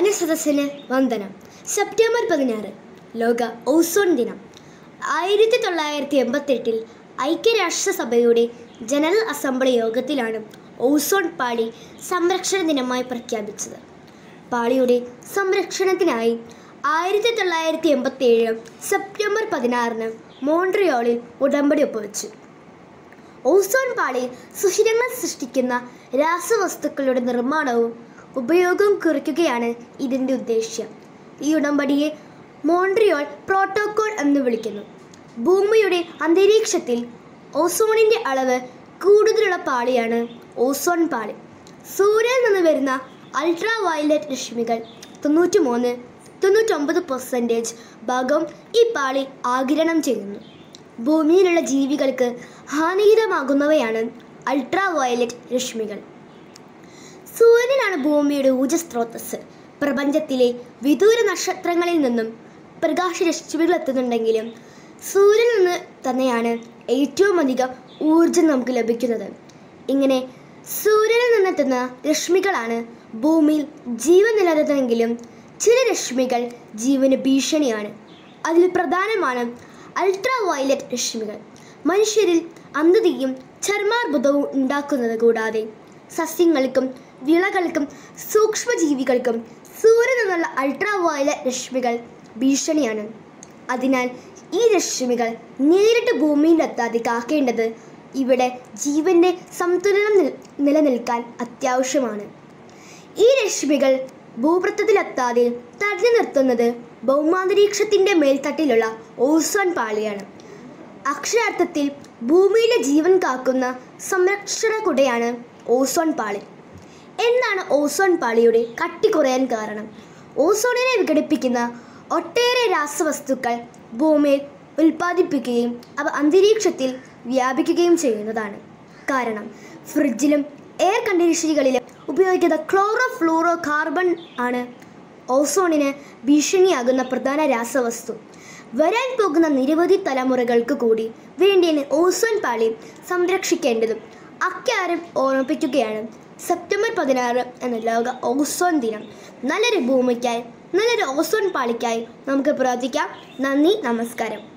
മാന്യസദസ്സിന് വന്ദനം സെപ്റ്റംബർ പതിനാറ് ലോക ഓസോൺ ദിനം ആയിരത്തി തൊള്ളായിരത്തി എൺപത്തെട്ടിൽ ഐക്യരാഷ്ട്രസഭയുടെ ജനറൽ അസംബ്ലി യോഗത്തിലാണ് ഓസോൺ പാളി സംരക്ഷണ ദിനമായി പ്രഖ്യാപിച്ചത് പാളിയുടെ സംരക്ഷണത്തിനായി ആയിരത്തി തൊള്ളായിരത്തി എൺപത്തി ഏഴ് സെപ്റ്റംബർ പതിനാറിന് മോൺട്രിയോളിൽ ഉടമ്പടി ഒപ്പുവെച്ചു ഓസോൺ പാളിയിൽ സുഷിരങ്ങൾ സൃഷ്ടിക്കുന്ന രാസവസ്തുക്കളുടെ നിർമ്മാണവും ഉപയോഗവും കുറയ്ക്കുകയാണ് ഇതിൻ്റെ ഉദ്ദേശ്യം ഈ ഉടമ്പടിയെ മോൺട്രിയോൾ പ്രോട്ടോകോൾ എന്ന് വിളിക്കുന്നു ഭൂമിയുടെ അന്തരീക്ഷത്തിൽ ഓസോണിൻ്റെ അളവ് കൂടുതലുള്ള പാളിയാണ് ഓസോൺ പാളി സൂര്യനിൽ നിന്ന് വരുന്ന അൾട്രാ വയലറ്റ് രശ്മികൾ തൊണ്ണൂറ്റി മൂന്ന് തൊണ്ണൂറ്റൊമ്പത് പെർസെൻറ്റേജ് ഭാഗം ഈ പാളി ആഗിരണം ചെയ്യുന്നു ഭൂമിയിലുള്ള ജീവികൾക്ക് ഹാനികരമാകുന്നവയാണ് അൾട്രാ വയലറ്റ് രശ്മികൾ സൂര്യനാണ് ഭൂമിയുടെ ഊർജ സ്രോതസ് പ്രപഞ്ചത്തിലെ വിദൂര നക്ഷത്രങ്ങളിൽ നിന്നും പ്രകാശരശ്മികൾ എത്തുന്നുണ്ടെങ്കിലും സൂര്യനിൽ നിന്ന് തന്നെയാണ് ഏറ്റവും അധികം ഊർജം നമുക്ക് ലഭിക്കുന്നത് ഇങ്ങനെ സൂര്യനിൽ നിന്നെത്തുന്ന രശ്മികളാണ് ഭൂമിയിൽ ജീവൻ നിലനിർത്തുന്നെങ്കിലും ചില രശ്മികൾ ജീവന് ഭീഷണിയാണ് അതിൽ പ്രധാനമാണ് അൾട്രാ വയലറ്റ് രശ്മികൾ മനുഷ്യരിൽ അന്ധതയും ചർമാർബുദവും ഉണ്ടാക്കുന്നത് കൂടാതെ സസ്യങ്ങൾക്കും വിളകൾക്കും സൂക്ഷ്മജീവികൾക്കും സൂര്യനിൽ നിന്നുള്ള അൾട്രാ വയലറ്റ് രശ്മികൾ ഭീഷണിയാണ് അതിനാൽ ഈ രശ്മികൾ നേരിട്ട് ഭൂമിയിലെത്താതെ കാക്കേണ്ടത് ഇവിടെ ജീവന്റെ സന്തുലനം നിൽ- നിലനിൽക്കാൻ അത്യാവശ്യമാണ് ഈ രശ്മികൾ ഭൂപ്രതലത്തിലെത്താതെ തടഞ്ഞു നിർത്തുന്നത് ഭൗമാന്തരീക്ഷത്തിന്റെ മേൽത്തട്ടിലുള്ള ഓസോൺ പാളിയാണ് അക്ഷരാർത്ഥത്തിൽ ഭൂമിയിലെ ജീവൻ കാക്കുന്ന സംരക്ഷണ കുടയാണ് ഓസോൺ പാളി എന്താണ് ഓസോൺ പാളിയുടെ കട്ടി കുറയാൻ കാരണം ഓസോണിനെ വിഘടിപ്പിക്കുന്ന ഒട്ടേറെ രാസവസ്തുക്കൾ ഭൂമിയിൽ ഉൽപ്പാദിപ്പിക്കുകയും അവ അന്തരീക്ഷത്തിൽ വ്യാപിക്കുകയും ചെയ്യുന്നതാണ് കാരണം ഫ്രിഡ്ജിലും എയർ കണ്ടീഷനുകളിലും ഉപയോഗിക്കുന്ന ക്ലോറോ ഫ്ലൂറോ കാർബൺ ആണ് ഓസോണിന് ഭീഷണിയാകുന്ന പ്രധാന രാസവസ്തു വരാൻ പോകുന്ന നിരവധി തലമുറകൾക്ക് കൂടി വേണ്ടിയാണ് ഓസോൺ പാളി സംരക്ഷിക്കേണ്ടതും അക്കാര്യം ഓർമ്മിപ്പിക്കുകയാണ് സെപ്റ്റംബർ പതിനാറ് എന്ന ലോക ഓസോൺ ദിനം നല്ലൊരു ഭൂമിക്കായി നല്ലൊരു ഓസോൺ പാളിക്കായി നമുക്ക് പ്രാർത്ഥിക്കാം നന്ദി നമസ്കാരം